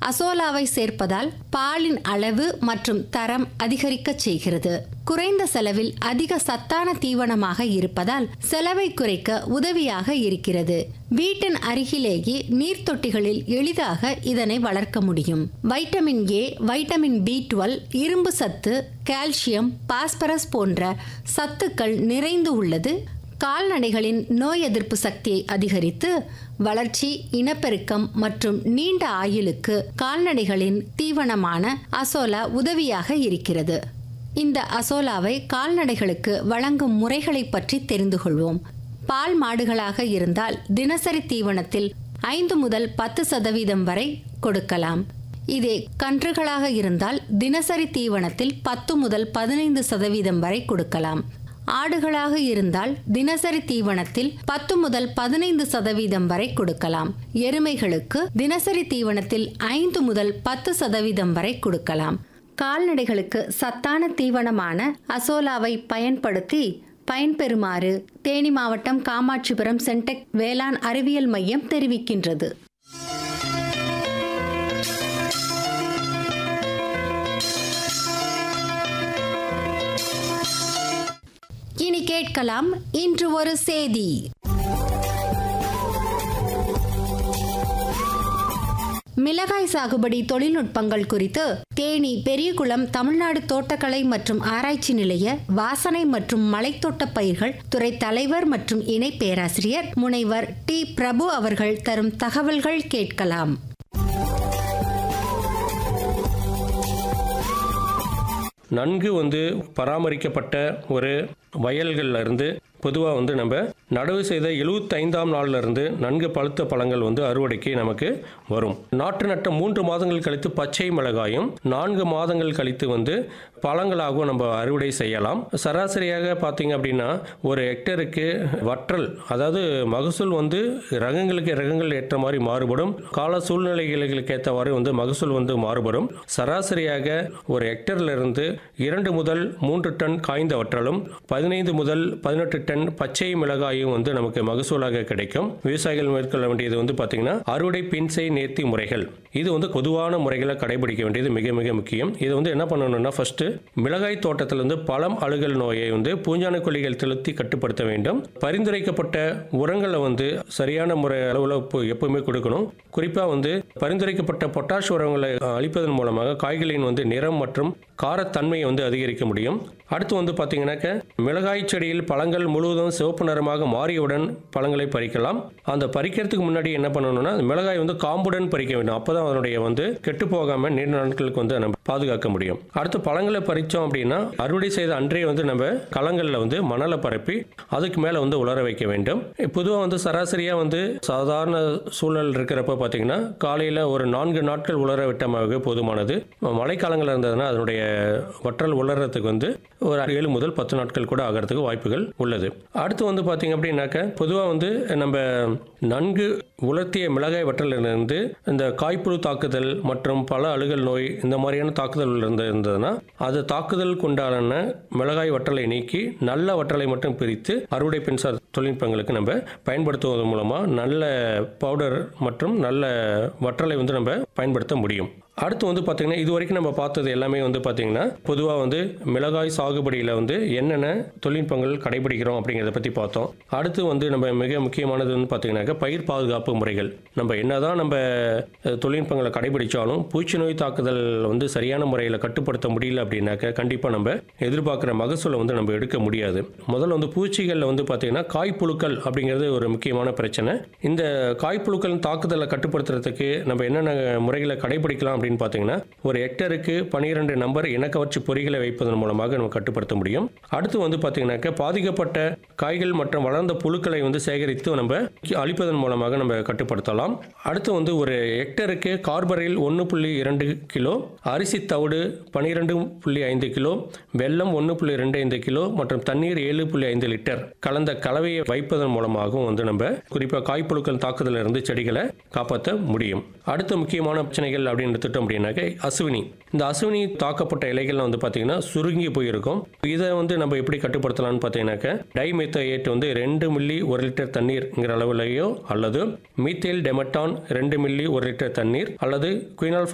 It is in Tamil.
அசோலாவை சேர்ப்பதால் பாலின் அளவு மற்றும் தரம் அதிகரிக்கச் செய்கிறது குறைந்த செலவில் அதிக சத்தான தீவனமாக இருப்பதால் செலவை குறைக்க உதவியாக இருக்கிறது வீட்டின் அருகிலேயே நீர்த்தொட்டிகளில் எளிதாக இதனை வளர்க்க முடியும் vitamin A vitamin B twelve இரும்பு சத்து கால்சியம் பாஸ்பரஸ் போன்ற சத்துக்கள் நிறைந்து உள்ளது கால்நடைகளின் நோய் எதிர்ப்பு சக்தியை அதிகரித்து வளர்ச்சி இனப்பெருக்கம் மற்றும் நீண்ட ஆயுளுக்கு கால்நடைகளின் தீவனமான அசோலா உதவியாக இருக்கிறது இந்த அசோலாவை கால்நடைகளுக்கு வழங்கும் முறைகளை பற்றி தெரிந்து கொள்வோம் பால் மாடுகளாக இருந்தால் தினசரி தீவனத்தில் ஐந்து முதல் பத்து சதவீதம் வரை கொடுக்கலாம் இதே கன்றுகளாக இருந்தால் தினசரி தீவனத்தில் பத்து முதல் பதினைந்து சதவீதம் வரை கொடுக்கலாம் ஆடுகளாக இருந்தால் தினசரி தீவனத்தில் பத்து முதல் பதினைந்து சதவீதம் வரை கொடுக்கலாம் எருமைகளுக்கு தினசரி தீவனத்தில் ஐந்து முதல் பத்து சதவீதம் வரை கொடுக்கலாம் கால்நடைகளுக்கு சத்தான தீவனமான அசோலாவை பயன்படுத்தி பயன்பெறுமாறு தேனி மாவட்டம் காமாட்சிபுரம் சென்டெக் வேளாண் அறிவியல் மையம் தெரிவிக்கின்றது இனி கேட்கலாம் இன்று ஒரு செய்தி மிளகாய் சாகுபடி தொழில்நுட்பங்கள் குறித்து தேனி பெரியகுளம் தமிழ்நாடு தோட்டக்கலை மற்றும் ஆராய்ச்சி நிலைய வாசனை மற்றும் மலைத்தோட்ட பயிர்கள் துறை தலைவர் மற்றும் இணை பேராசிரியர் முனைவர் டி பிரபு அவர்கள் தரும் தகவல்கள் கேட்கலாம் நன்கு வந்து பராமரிக்கப்பட்ட ஒரு வயல்கள்ல இருந்து பொதுவாக வந்து நம்ம நடவு செய்த எழுபத்தைந்தாம் நாள்ல இருந்து நன்கு பழுத்த பழங்கள் வந்து அறுவடைக்கு நமக்கு வரும் நாற்று நட்ட மூன்று மாதங்கள் கழித்து பச்சை மிளகாயும் நான்கு மாதங்கள் கழித்து வந்து பழங்களாகவும் நம்ம அறுவடை செய்யலாம் சராசரியாக பார்த்தீங்க அப்படின்னா ஒரு ஹெக்டருக்கு வற்றல் அதாவது மகசூல் வந்து ரகங்களுக்கு ரகங்கள் ஏற்ற மாதிரி மாறுபடும் கால சூழ்நிலைகளுக்கு ஏற்றவாறு வந்து மகசூல் வந்து மாறுபடும் சராசரியாக ஒரு ஹெக்டர்ல இருந்து இரண்டு முதல் மூன்று டன் காய்ந்த வற்றலும் பதினைந்து முதல் பதினெட்டு டன் பச்சை மிளகாயும் வந்து நமக்கு மகசூலாக கிடைக்கும் விவசாயிகள் மேற்கொள்ள வேண்டியது வந்து பார்த்தீங்கன்னா அறுவடை பின்சை நேர்த்தி முறைகள் இது வந்து பொதுவான முறைகளை கடைபிடிக்க வேண்டியது மிக மிக முக்கியம் இது வந்து என்ன பண்ணணும்னா ஃபர்ஸ்ட் மிளகாய் தோட்டத்தில் வந்து பழம் அழுகல் நோயை வந்து பூஞ்சான கொல்லிகள் செலுத்தி கட்டுப்படுத்த வேண்டும் பரிந்துரைக்கப்பட்ட உரங்களை வந்து சரியான முறை அளவில் எப்பவுமே கொடுக்கணும் குறிப்பாக வந்து பரிந்துரைக்கப்பட்ட பொட்டாஷ் உரங்களை அளிப்பதன் மூலமாக காய்களின் வந்து நிறம் மற்றும் காரத்தன்மையை வந்து அதிகரிக்க முடியும் அடுத்து வந்து பார்த்தீங்கன்னாக்க மிளகாய் செடியில் பழங்கள் முழுவதும் சிவப்பு நிறமாக மாறியவுடன் பழங்களை பறிக்கலாம் அந்த பறிக்கிறதுக்கு முன்னாடி என்ன பண்ணணும்னா மிளகாய் வந்து காம்புடன் பறிக்க வேண்டும் அப்பதான் அதனுடைய வந்து கெட்டு போகாம நீண்ட நாட்களுக்கு வந்து நம்ம பாதுகாக்க முடியும் அடுத்து பழங்களை பறிச்சோம் அப்படின்னா அறுவடை செய்த அன்றே வந்து நம்ம களங்களில் வந்து மணலை பரப்பி அதுக்கு மேலே வந்து உலர வைக்க வேண்டும் பொதுவாக வந்து சராசரியாக வந்து சாதாரண சூழல் இருக்கிறப்ப பார்த்தீங்கன்னா காலையில் ஒரு நான்கு நாட்கள் உலர விட்டமாக போதுமானது மழைக்காலங்கள் இருந்ததுன்னா அதனுடைய வற்றல் உலர்றதுக்கு வந்து ஒரு ஏழு முதல் பத்து நாட்கள் கூட ஆகிறதுக்கு வாய்ப்புகள் உள்ளது அடுத்து வந்து பார்த்தீங்க அப்படின்னாக்க பொதுவாக வந்து நம்ம நன்கு உலர்த்திய மிளகாய் வற்றலிலிருந்து இந்த காய்ப்புழு தாக்குதல் மற்றும் பல அழுகல் நோய் இந்த மாதிரியான தாக்குதல் இருந்து இருந்ததுன்னா அது தாக்குதலுக்கு உண்டான மிளகாய் வற்றலை நீக்கி நல்ல வற்றலை மட்டும் பிரித்து அறுவடை மின்சார தொழில்நுட்பங்களுக்கு நம்ம பயன்படுத்துவதன் மூலமாக நல்ல பவுடர் மற்றும் நல்ல வற்றலை வந்து நம்ம பயன்படுத்த முடியும் அடுத்து வந்து பார்த்தீங்கன்னா இது வரைக்கும் நம்ம பார்த்தது எல்லாமே வந்து பார்த்தீங்கன்னா பொதுவாக வந்து மிளகாய் சாகுபடியில் வந்து என்னென்ன தொழில்நுட்பங்கள் கடைபிடிக்கிறோம் அப்படிங்கிறத பற்றி பார்த்தோம் அடுத்து வந்து நம்ம மிக முக்கியமானது வந்து பார்த்தீங்கன்னாக்கா பயிர் பாதுகாப்பு முறைகள் நம்ம என்னதான் நம்ம அஹ், தொழில்நுட்பங்களை கடைபிடிச்சாலும் பூச்சி நோய் தாக்குதல் வந்து சரியான முறையில் கட்டுப்படுத்த முடியல அப்படின்னாக்க கண்டிப்பாக நம்ம எதிர்பார்க்குற மகசூலை வந்து நம்ம எடுக்க முடியாது முதல்ல வந்து பூச்சிகளில் வந்து பார்த்தீங்கன்னா காய்ப்புழுக்கள் அப்படிங்கிறது ஒரு முக்கியமான பிரச்சனை இந்த காய்ப்புழுக்களின் தாக்குதலை கட்டுப்படுத்துறதுக்கு நம்ம என்னென்ன முறைகளை கடைபிடிக்கலாம் அப்படின்னு பார்த்தீங்கன்னா ஒரு ஹெக்டருக்கு பனிரெண்டு நம்பர் இனக்கவர்ச்சி பொறிகளை வைப்பதன் மூலமாக நம்ம கட்டுப்படுத்த முடியும் அடுத்து வந்து பார்த்தீங்கன்னாக்க பாதிக்கப்பட்ட காய்கள் மற்றும் வளர்ந்த புழுக்களை வந்து சேகரித்து நம்ம அழிப்பதன் மூலமாக நம்ம கட்டுப்படுத்தலாம் அடுத்து வந்து ஒரு ஹெக்டருக்கு கார்பரில் ஒன்று புள்ளி இரண்டு கிலோ அரிசி தவிடு பனிரெண்டு புள்ளி ஐந்து கிலோ வெல்லம் ஒன்று புள்ளி ரெண்டு ஐந்து கிலோ மற்றும் தண்ணீர் ஏழு புள்ளி ஐந்து லிட்டர் கலந்த கலவையை வைப்பதன் மூலமாகவும் வந்து நம்ம குறிப்பாக காய்ப்புழுக்கள் தாக்குதலில் இருந்து செடிகளை காப்பாற்ற முடியும் அடுத்த முக்கியமான பிரச்சனைகள் அப்படின்னு எடுத்துட்டோம் அப்படின்னாக்க அசுவினி இந்த அசுவினி தாக்கப்பட்ட இலைகள் வந்து பார்த்தீங்கன்னா சுருங்கி போயிருக்கும் இதை வந்து நம்ம எப்படி கட்டுப்படுத்தலாம்னு பார்த்தீங்கன்னாக்க டைமெத்தேட் வந்து ரெண்டு மில்லி ஒரு லிட்டர் தண்ணீர்ங்கிற அளவுலையோ அல்லது மீத்தேல் டெமட்டான் ரெண்டு மில்லி ஒரு லிட்டர் தண்ணீர் அல்லது குயினால்